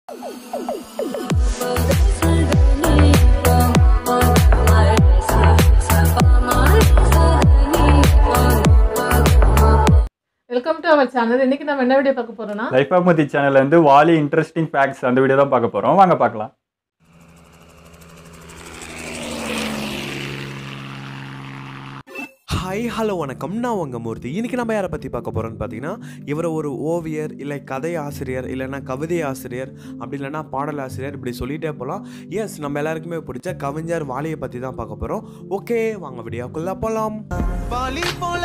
Welcome to our channel இன்னைக்கு நம்ம என்ன வீடியோ பார்க்க போறோம்னா லைஃப் ஆஃப் மதி சேனல்ல இருந்து வாலி இன்ட்ரெஸ்டிங் ஃபேக்ட்ஸ் அந்த வீடியோ தான் பார்க்க போறோம் வாங்க பார்க்கலாம் ஹாய் ஹலோ வணக்கம் நான் உங்கள் மூர்த்தி இன்றைக்கி நம்ம யாரை பற்றி பார்க்க போகிறோம்னு பார்த்தீங்கன்னா இவர் ஒரு ஓவியர் இல்லை கதை ஆசிரியர் இல்லைன்னா கவிதை ஆசிரியர் அப்படி இல்லைன்னா பாடல் ஆசிரியர் இப்படி சொல்லிகிட்டே போகலாம் எஸ் நம்ம எல்லாருக்குமே பிடிச்ச கவிஞர் வாலியை பற்றி தான் பார்க்க போகிறோம் ஓகே வாங்க வீடியோக்குள்ளே போகலாம் வாலி போல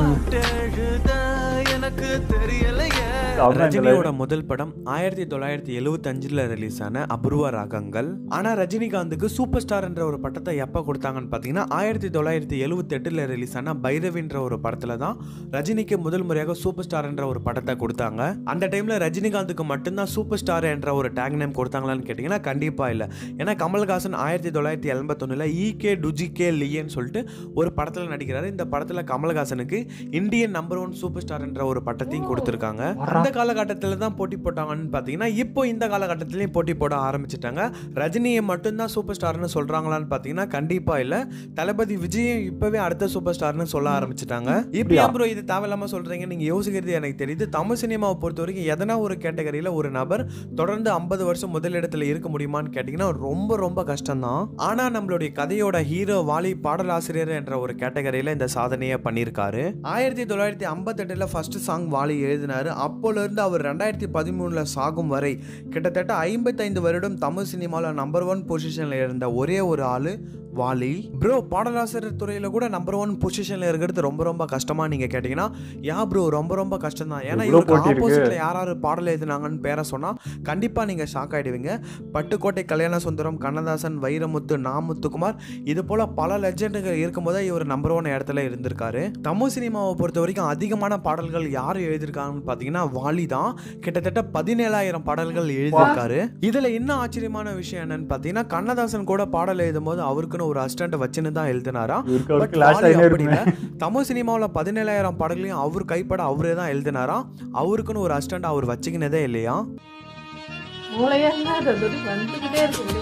பாட்டெழுத எனக்கு தெரியலையே அப்புறம் ரஜினியோட முதல் படம் ஆயிரத்தி தொள்ளாயிரத்தி எழுவத்தஞ்சில் ரிலீஸ் ஆன அபூர்வ ராகங்கள் ஆனால் ரஜினிகாந்துக்கு சூப்பர் ஸ்டார் என்ற ஒரு பட்டத்தை எப்போ கொடுத்தாங்கன்னு பார்த்தீங்கன்னா ஆயிரத்தி தொள்ளாயிரத்தி எழுவத்தெட்டில் ரிலீஸ் ஆன பைரவின்ற ஒரு படத்தில் தான் ரஜினிக்கு முதல் முறையாக சூப்பர் ஸ்டார் என்ற ஒரு பட்டத்தை கொடுத்தாங்க அந்த டைமில் ரஜினிகாந்துக்கு மட்டும்தான் சூப்பர் ஸ்டார் என்ற ஒரு டேக் நேம் கொடுத்தாங்களான்னு கேட்டிங்கன்னா கண்டிப்பாக இல்லை ஏன்னா கமல்ஹாசன் ஆயிரத்தி தொள்ளாயிரத்தி எண்பத்தொன்னில் ஈகே டுஜிகே லியன்னு சொல்லிட்டு ஒரு படத்தில் நடிக்கிறாரு இந்த படத்தில் கமல்ஹாசனுக்கு Indian number one super star என்ற ஒரு பட்டத்தையும் கொடுத்துருக்காங்க அந்த காலகட்டத்தில் தான் போட்டி போட்டாங்கன்னு பார்த்தீங்கன்னா இப்போ இந்த காலகட்டத்திலையும் போட்டி போட ஆரம்பிச்சிட்டாங்க ரஜினியை மட்டும்தான் சூப்பர் ஸ்டார்னு சொல்கிறாங்களான்னு பார்த்தீங்கன்னா கண்டிப்பாக இல்லை தளபதி விஜயும் இப்போவே அடுத்த சூப்பர் ஸ்டார்னு சொல்ல ஆரம்பிச்சிட்டாங்க இப்போ ஏன் ப்ரோ இது தேவையில்லாமல் சொல்கிறீங்க நீங்கள் யோசிக்கிறது எனக்கு தெரியுது தமிழ் சினிமாவை பொறுத்த வரைக்கும் எதனா ஒரு கேட்டகரியில் ஒரு நபர் தொடர்ந்து ஐம்பது வருஷம் முதலிடத்தில் இருக்க முடியுமான்னு கேட்டிங்கன்னா ரொம்ப ரொம்ப கஷ்டம்தான் ஆனால் நம்மளுடைய கதையோட ஹீரோ வாலி பாடலாசிரியர் என்ற ஒரு கேட்டகரியில் இந்த சாதனையை பண்ணியிருக்காரு ஆயிரத்தி தொள்ளாயிரத்தி ஐம்பத்தெட்டில் ஃபர்ஸ்ட் சாங் வாலி எழுதினாரு அப்போலேருந்து அவர் ரெண்டாயிரத்தி பதிமூணில் சாகும் வரை கிட்டத்தட்ட ஐம்பத்தைந்து வருடம் தமிழ் சினிமாவில் நம்பர் ஒன் பொசிஷனில் இருந்த ஒரே ஒரு ஆளு வாலி ப்ரோ பாடலாசிரியர் துறையில் கூட நம்பர் ஒன் பொசிஷனில் இருக்கிறது ரொம்ப ரொம்ப கஷ்டமா நீங்க கேட்டிங்கன்னா யா ப்ரோ ரொம்ப ரொம்ப கஷ்டம் தான் ஏன்னா இவ்வளவு இவருக்கு போட்டி இருக்கு. ஆப்போசிட்ல யார் யார் பாடல் எழுதினாங்கன்னு பேரை சொன்னா கண்டிப்பா நீங்க ஷாக் ஆயிடுவீங்க பட்டுக்கோட்டை கல்யாண சுந்தரம் கண்ணதாசன் வைரமுத்து நாமுத்துக்குமார் இது போல பல லெஜெண்டுகள் இருக்கும்போதே இவர் நம்பர் ஒன் இடத்துல இருந்திருக்காரு தமிழ் சினிமாவை பொறுத்த வரைக்கும் அதிகமான பாடல்கள் யார் எழுதியிருக்காங்கன்னு பார்த்தீங்கன்னா வாலி தான் கிட்டத்தட்ட பதினேழாயிரம் பாடல்கள் எழுதியிருக்காரு இதுல என்ன ஆச்சரியமான விஷயம் என்னன்னு பார்த்தீங்கன்னா கண்ணதாசன் கூட பாடல் எழுதும் போது அவருக்குன்னு ஒரு அசிஸ்டன்ட் வச்சுன்னு தான் எழுதினாரா இவருக்கு ஒரு But கிளாஸ் வாலி ஆகினே அப்படி இருக்குமே இல்ல. தமிழ் சினிமாவில் பதினேழாயிரம் பாடல்களையும் அவர் கைப்பட அவரே தான் எழுதினாராம் அவருக்குன்னு ஒரு அசிஸ்டன்ட் அவர் வச்சுக்கினதே இல்லையா மூளையா இருந்தா அது அது வந்துகிட்டே இருக்கு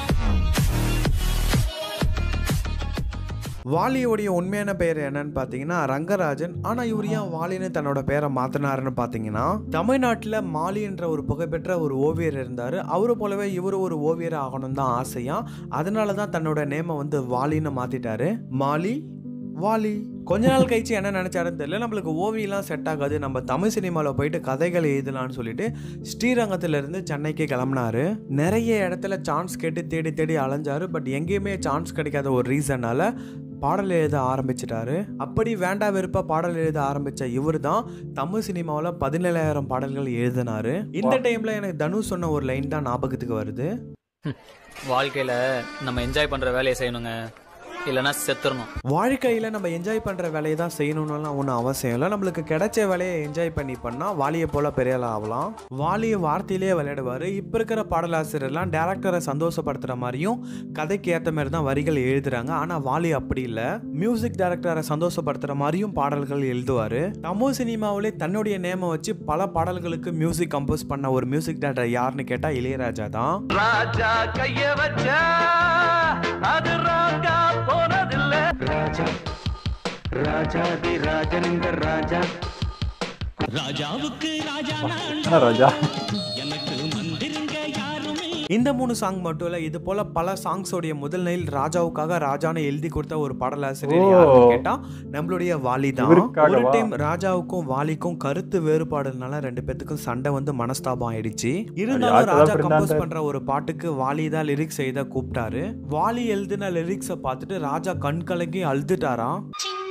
வாலியோடைய உண்மையான பெயர் என்னன்னு பார்த்தீங்கன்னா ரங்கராஜன் ஆனால் இவர் ஏன் வாலின்னு தன்னோட பேரை மாற்றினாருன்னு பார்த்தீங்கன்னா தமிழ்நாட்டில் மாலி என்ற ஒரு புகழ்பெற்ற ஒரு ஓவியர் இருந்தார் அவரை போலவே இவர் ஒரு ஓவியர் ஆகணும் தான் ஆசையா அதனால தான் தன்னோட நேமை வந்து வாலின்னு மாற்றிட்டாரு மாலி வாலி கொஞ்ச நாள் கழிச்சு என்ன நினைச்சாருன்னு தெரியல நம்மளுக்கு ஓவியெல்லாம் செட் ஆகாது நம்ம தமிழ் சினிமாவில் போயிட்டு கதைகள் எழுதலாம்னு சொல்லிட்டு ஸ்ரீரங்கத்துல இருந்து சென்னைக்கு கிளம்புனாரு நிறைய இடத்துல சான்ஸ் கேட்டு தேடி தேடி அலைஞ்சாரு பட் எங்கேயுமே சான்ஸ் கிடைக்காத ஒரு ரீசனால பாடல் எழுத ஆரம்பிச்சிட்டாரு அப்படி வேண்டா வெறுப்பா பாடல் எழுத ஆரம்பிச்ச இவர் தான் தமிழ் சினிமாவில் பதினேழாயிரம் பாடல்கள் எழுதினாரு இந்த டைம்ல எனக்கு தனுஷ் சொன்ன ஒரு லைன் தான் ஞாபகத்துக்கு வருது வாழ்க்கையில நம்ம என்ஜாய் பண்ற வேலையை செய்யணுங்க இல்லைன்னா செத்துறணும் வாழ்க்கையில் நம்ம என்ஜாய் பண்ணுற வேலையை தான் செய்யணும்னுலாம் ஒன்றும் அவசியம் இல்லை நம்மளுக்கு கிடைச்ச வேலையை என்ஜாய் பண்ணி பண்ணால் வாலியை போல பெரிய ஆள் ஆகலாம் வாலியை வார்த்தையிலேயே விளையாடுவார் இப்போ இருக்கிற பாடலாசிரியர்லாம் டேரக்டரை சந்தோஷப்படுத்துகிற மாதிரியும் கதைக்கு ஏற்ற மாதிரி தான் வரிகள் எழுதுறாங்க ஆனால் வாலி அப்படி இல்லை மியூசிக் டைரக்டரை சந்தோஷப்படுத்துகிற மாதிரியும் பாடல்கள் எழுதுவார் தமிழ் சினிமாவிலே தன்னுடைய நேமை வச்சு பல பாடல்களுக்கு மியூசிக் கம்போஸ் பண்ண ஒரு மியூசிக் டைரக்டர் யாருன்னு கேட்டால் இளையராஜா தான் ராஜா கைய வச்சா அது ராங்கா போனதில்ல ராஜா ராஜாதி ராஜன் இந்த ராஜா ராஜாவுக்கு ராஜா நான் என்ன ராஜா எனக்கு மந்திருங்க யாருமே இந்த மூணு சாங் மட்டும் இல்ல இது போல பல சாங்ஸோடைய முதல் நெயில் ராஜாவுக்காக ராஜான்னு எழுதி கொடுத்த ஒரு பாடலாசிரியர் ஓ. யாருன்னு கேட்டா நம்மளுடைய வாலி தான் இவருக்காகவா? ஒரு டைம் ராஜாவுக்கும் வாலிக்கும் கருத்து வேறுபாடுனால ரெண்டு பேத்துக்கும் சண்டை வந்து மனஸ்தாபம் ஆயிடுச்சு இருந்தாலும் யார்கிட்ட ராஜா தான் கம்போஸ் இருந்தா- பண்ற ஒரு பாட்டுக்கு வாலி தான் லிரிக்ஸ் எழுத கூப்பிட்டாரு வாலி எழுதின லிரிக்ஸை பார்த்துட்டு ராஜா கண் கலங்கி அழுதுட்டாராம்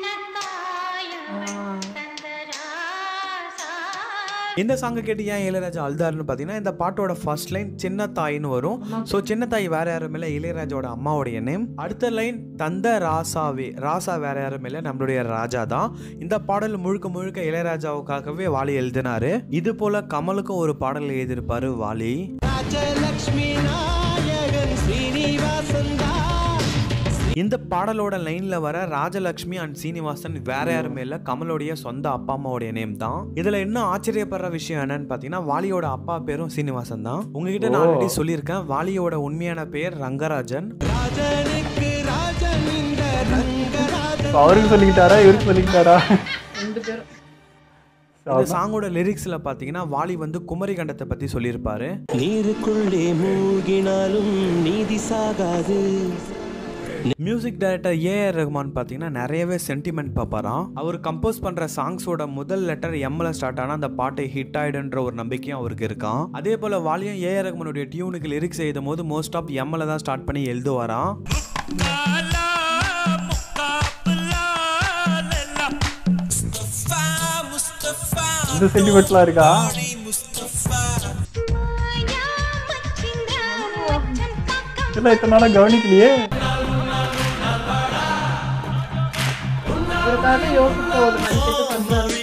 இந்த சாங்கை கேட்டு ஏன் இளையராஜா அழுதாருன்னு பார்த்தீங்கன்னா இந்த பாட்டோட ஃபர்ஸ்ட் லைன் சின்ன தாயின்னு வரும் ஸோ சின்ன தாய் வேற யாரும் இல்லை இளையராஜாவோட அம்மாவுடைய நேம் அடுத்த லைன் தந்த ராசாவே ராசா வேற யாரும் இல்லை நம்மளுடைய ராஜா தான் இந்த பாடல் முழுக்க முழுக்க இளையராஜாவுக்காகவே வாலி எழுதினாரு இது போல கமலுக்கும் ஒரு பாடல் எழுதியிருப்பாரு வாலி ராஜலக்ஷ்மி நாயகன் ஸ்ரீனிவாசன் தான் இந்த பாடலோட லைன்ல வர ராஜலக்ஷ்மி அண்ட் சீனிவாசன் வேற யாருமே இல்ல கமலோடைய சொந்த அப்பா அம்மாவுடைய நேம் தான் இதுல இன்னும் ஆச்சரியப்படுற விஷயம் என்னன்னு பாத்தீங்கன்னா வாலியோட அப்பா பேரும் சீனிவாசன் தான் உங்ககிட்ட நான் ஓ. ஆல்ரெடி சொல்லியிருக்கேன் வாலியோட உண்மையான பேர் ரங்கராஜன் So, அவருக்கு சொல்லிக்கிட்டாரா இவருக்கு சொல்லிக்கிட்டாரா ரெண்டு பேரும் இந்த சாங்கோட லிரிக்ஸ்ல பாத்தீங்கன்னா வாலி வந்து குமரி கண்டத்தை பத்தி சொல்லியிருப்பாரு நீருக்குள்ளே மூழ்கினாலும் நீதி சாகாது மியூசிக் டைரக்டர் ஏஆர் ரஹ்மான் பார்த்தீங்கன்னா நிறையவே சென்டிமெண்ட் பார்ப்பாராம் அவர் கம்போஸ் பண்ணுற சாங்ஸோட முதல் லெட்டர் எம்ல ஸ்டார்ட் ஆனால் அந்த பாட்டை ஹிட் ஆயிடுன்ற ஒரு நம்பிக்கையும் அவருக்கு இருக்கான் அதே போல் வாலியும் ஏஆர் ரஹ்மானுடைய டியூனுக்கு லிரிக்ஸ் எழுதும் போது மோஸ்ட் ஆஃப் எம்ல தான் ஸ்டார்ட் பண்ணி எழுதுவாராம் இந்த சென்டிமெண்ட்லாம் இருக்கா இதெல்லாம் இத்தனை நாளா கவனிக்கலையே இவருக்காக யோசித்த ஒரு மனுஷத்து பண்றாரு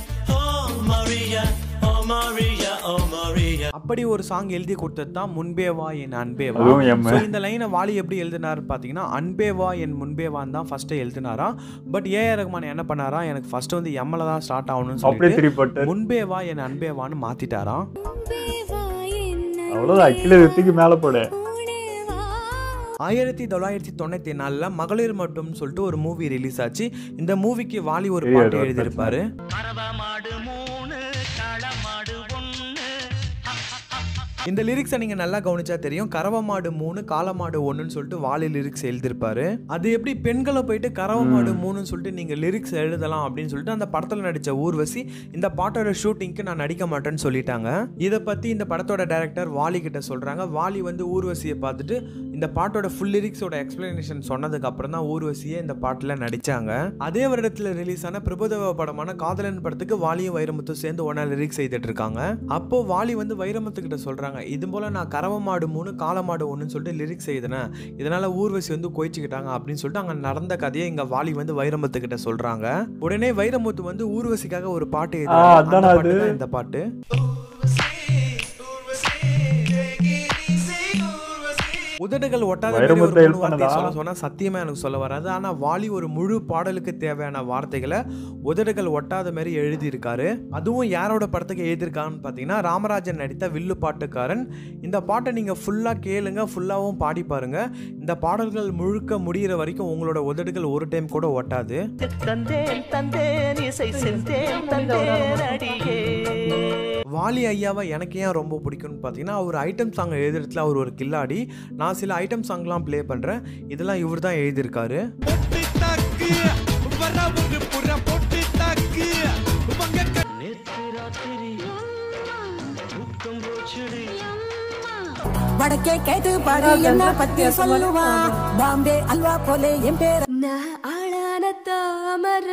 அப்படி ஒரு சாங் எழுதி கொடுத்தது தான் முன்பே வா என் அன்பே வா அதுவும் எம். So, இந்த லைனை வாலி எப்படி எழுதினார் பார்த்தீங்கன்னா அன்பே வா என் முன்பே வான்னு தான் ஃபர்ஸ்ட் எழுதினாரா பட் ஏஆர் ரஹ்மான் என்ன பண்ணாரா எனக்கு ஃபர்ஸ்ட் வந்து எம்ல தான் ஸ்டார்ட் ஆகணும்னு அப்படியே சொல்லிட்டு திருப்பி போட்டு முன்பே வா என் அன்பே வான்னு மாத்திட்டாராம் அவ்வளோதான் கீழே தூக்கி மேலே போடு ஆயிரத்தி தொள்ளாயிரத்தி தொண்ணூத்தி நாலுல மகளிர் மட்டும் சொல்லிட்டு ஒரு மூவி ரிலீஸ் ஆச்சு இந்த மூவிக்கு வாலி ஒரு தெரியாது, பாட்டு ஒரு எழுதியிருப்பாரு மாடு மூணு களமாடு ஒண்ணு இந்த லிரிக்ஸை நீங்க நல்லா கவனிச்சா தெரியும் கறவை மாடு மூணு காளை மாடு ஒன்றுன்னு சொல்லிட்டு வாலி லிரிக்ஸ் எழுதியிருப்பாரு அது எப்படி பெண்களை போயிட்டு கறவை மாடு மூணுன்னு சொல்லிட்டு நீங்க லிரிக்ஸ் எழுதலாம் அப்படின்னு சொல்லிட்டு அந்த படத்துல நடிச்ச ஊர்வசி இந்த பாட்டோட ஷூட்டிங்க்கு நான் நடிக்க மாட்டேன்னு சொல்லிட்டாங்க இதை பத்தி இந்த படத்தோட டைரக்டர் வாலி கிட்ட சொல்றாங்க வாலி வந்து ஊர்வசியை பார்த்துட்டு இந்த பாட்டோட ஃபுல் லிரிக்ஸோட எக்ஸ்பிளனேஷன் சொன்னதுக்கு அப்புறம் தான் ஊர்வசியை இந்த பாட்டில் நடிச்சாங்க அதே வருடத்தில் ரிலீஸ் ஆன பிரபுதேவா படமான காதலன் படத்துக்கு வாலியும் வைரமுத்தும் சேர்ந்து ஒன்றா லிரிக்ஸ் எழுதிட்டு இருக்காங்க அப்போ வாலி வந்து வைரமுத்து கிட்ட சொல்றாங்க இது போல நான் கறவை மாடு மூணு காளை மாடு ஒன்றுன்னு சொல்லிட்டு லிரிக்ஸ் எழுதினேன் இதனால ஊர்வசி வந்து கோயிச்சுக்கிட்டாங்க அப்படின்னு சொல்லிட்டு அங்கே நடந்த கதையை இங்க வாலி வந்து வைரமுத்து கிட்ட சொல்றாங்க உடனே வைரமுத்து வந்து ஊர்வசிக்காக ஒரு பாட்டு ஆ, எழுதுறாரு. அதானா அந்த பாட்டு அது? தான் இந்த பாட்டு உதடுகள் ஒட்டாத மாதிரி ஒரு வைரமுத்து help மூணு வார்த்தை பண்ணதா? சொல்ல சொன்னா சத்தியமா எனக்கு சொல்ல வராது ஆனா வாலி ஒரு முழு பாடலுக்கு தேவையான வார்த்தைகளை உதடுகள் ஒட்டாத மாதிரி எழுதியிருக்காரு அதுவும் யாரோட படத்துக்கு எழுதியிருக்கான்னு பார்த்தீங்கன்னா ராமராஜன் நடித்த வில்லு பாட்டுக்காரன் இந்த பாட்டை நீங்க ஃபுல்லா கேளுங்க ஃபுல்லாவும் பாடி பாருங்க இந்த பாடல்கள் முழுக்க முடியிற வரைக்கும் உங்களோட உதடுகள் ஒரு டைம் கூட ஒட்டாது தந்தேன் தந்தேன் இசை செந்தேன் தந்தேன் அடியே வாலி ஐயாவை எனக்கு ஏன் ரொம்ப பிடிக்கும்னு பார்த்தீங்கன்னா அவர் ஐட்டம் சாங் எழுதுறதுல அவர் ஒரு கில்லாடி நான் சில ஐட்டம் சாங்லாம் ப்ளே பண்ணுறேன் இதெல்லாம் இவர் தான் எழுதியிருக்காரு நேத்து ராத்திரி தூக்கம் போச்சுடி வடக்கே கேட்டு பாரு என்ன பத்தி சொல்லுவா பாம்பே அல்வா போலே என் பேர் நான் ஆளான தாமர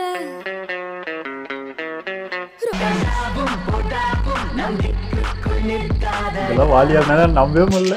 இதெல்லாம் வாலியா மேல நம்பவே முடியல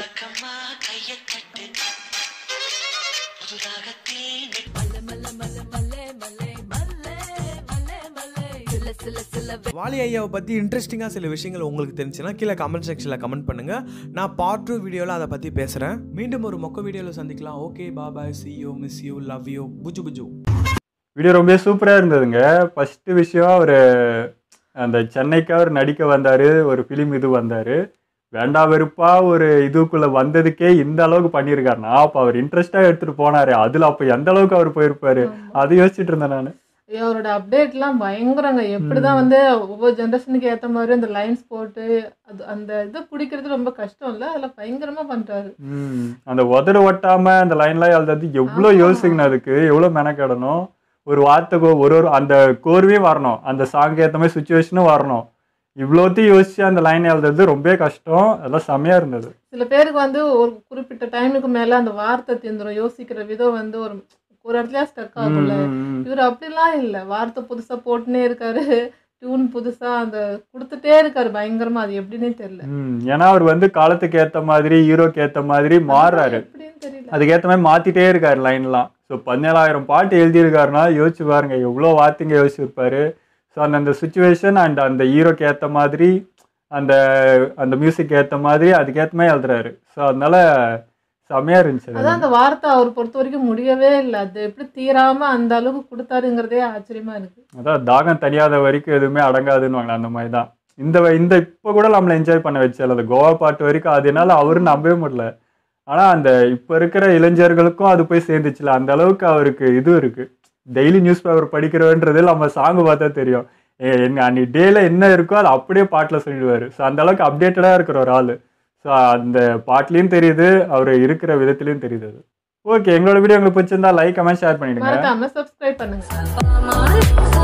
வாலி ஐயாவை பற்றி இன்ட்ரெஸ்டிங்காக சில விஷயங்கள் உங்களுக்கு தெரிஞ்சுன்னா கீழே கமெண்ட் செக்ஷனில் கமெண்ட் பண்ணுங்கள் நான் பார்ட் டூ வீடியோவில் அதை பற்றி பேசுகிறேன் மீண்டும் ஒரு மொக்க வீடியோவில் சந்திக்கலாம் okay bye bye see you miss you love you புஜு புஜு வீடியோ ரொம்ப சூப்பராக இருந்ததுங்க ஃபஸ்ட்டு விஷயம் அவர் அந்த சென்னைக்கு அவர் நடிக்க வந்தார் ஒரு ஃபிலிம் இது வந்தார் வேண்டா வெறுப்பா ஒரு இதுக்குள்ளே வந்ததுக்கே இந்த அளவுக்கு பண்ணியிருக்காருனா அப்போ அவர் இன்ட்ரெஸ்டாக எடுத்துகிட்டு போனார் அதில் அப்போ எந்த அளவுக்கு அவர் போயிருப்பாரு அது யோசிச்சுட்டு இருந்தேன் நான் ஐயோ, அவரோட அப்டேட்லாம் பயங்கரங்க எப்படிதான் வந்து ஒவ்வொரு ஜென்ரேஷனுக்கு ஏத்த மாதிரி அந்த லைன்ஸ் போட்டு அது அந்த இதை பிடிக்கிறது ரொம்ப கஷ்டம் இல்ல அதுல பயங்கரமா பண்றாரு ம் அந்த உதடு ஒட்டாமல் அந்த லைன்லாம் எழுதுறது எவ்வளோ ஆமா. யோசிக்கணும் அதுக்கு எவ்வளோ மெனக்கிடணும் ஒரு வார்த்தைக்கோ ஒரு ஒரு அந்த கோர்வையும் வரணும் அந்த சாங்க்கு ஏற்ற மாதிரி சுச்சுவேஷனும் வரணும் இவ்வளோத்தையும் யோசிச்சு அந்த லைன் எழுதுறது ரொம்ப கஷ்டம் அதெல்லாம் செம்மையாக இருந்தது சில பேருக்கு வந்து ஒரு குறிப்பிட்ட டைமுக்கு மேல அந்த வார்த்தை தீந்துரும் யோசிக்கிற விதம் வந்து ஒரு ஒரு இடத்துல ஸ்டக் ஆகும்ல ம், ம், ம். இவர் அப்படிலாம் இல்ல வார்த்தை புதுசா போட்டுனே இருக்காரு டியூன் புதுசா அந்த கொடுத்துட்டே இருக்காரு பயங்கரமா அது எப்படின்னே தெரியல ம், ஏன்னா அவர் வந்து காலத்துக்கு ஏத்த மாதிரி ஹீரோக்கு ஏத்த மாதிரி மாறுறாரு எப்படின்னு தெரியல அதுக்கேற்ற மாதிரி மாத்திட்டே இருக்காரு லைன்லாம் ஸோ பதினேழாயிரம் பாட்டு எழுதியிருக்காருன்னா யோசிச்சு பாருங்க எவ்வளோ வார்த்தைங்க யோசிச்சிருப்பாரு ஸோ அந்தந்த சுச்சுவேஷன் அண்ட் அந்த ஹீரோக்கு ஏற்ற மாதிரி அந்த அந்த மியூசிக் ஏற்ற மாதிரி அதுக்கேற்ற மாதிரி எழுதுறாரு ஸோ அதனால செமையா இருந்துச்சு அது. அதான் அந்த வார்த்தை அவர் பொறுத்த வரைக்கும் முடியவே இல்லை அது எப்படி தீராம அந்த அளவுக்கு கொடுத்தாருங்கிறதே ஆச்சரியமா இருக்கு அதான் தாகம் தனியாத வரைக்கும் எதுவுமே அடங்காதுன்னு அந்த மாதிரி தான் இந்த வ- இந்த இப்போ கூட நம்மளை என்ஜாய் பண்ண வச்சு அந்த கோவா பாட்டு வரைக்கும் அது என்னால் அவரு நம்பவே முடியல ஆனால் அந்த இப்போ இருக்கிற இளைஞர்களுக்கும் அது போய் சேர்ந்துச்சுல அந்த அளவுக்கு அவருக்கு இது இருக்கு டெய்லி நியூஸ் பேப்பர் படிக்கிறவன்றது நம்ம சாங் பார்த்தா தெரியும் ஏ, என்ன அன்னைக்கு டேல என்ன இருக்கோ அதை அப்படியே பாட்டில் சொல்லிடுவாரு ஸோ அந்த அளவுக்கு அப்டேட்டடாக இருக்கிற ஒரு ஆள் ஸோ அந்த பாட்டுலேயும் தெரியுது அவர் இருக்கிற விதத்துலையும் தெரியுது அது ஓகே எங்களோட வீடியோ உங்களுக்கு பிடிச்சிருந்தா லைக் கமெண்ட் ஷேர் பண்ணிடுங்க மறக்காம சப்ஸ்கிரைப் பண்ணுங்க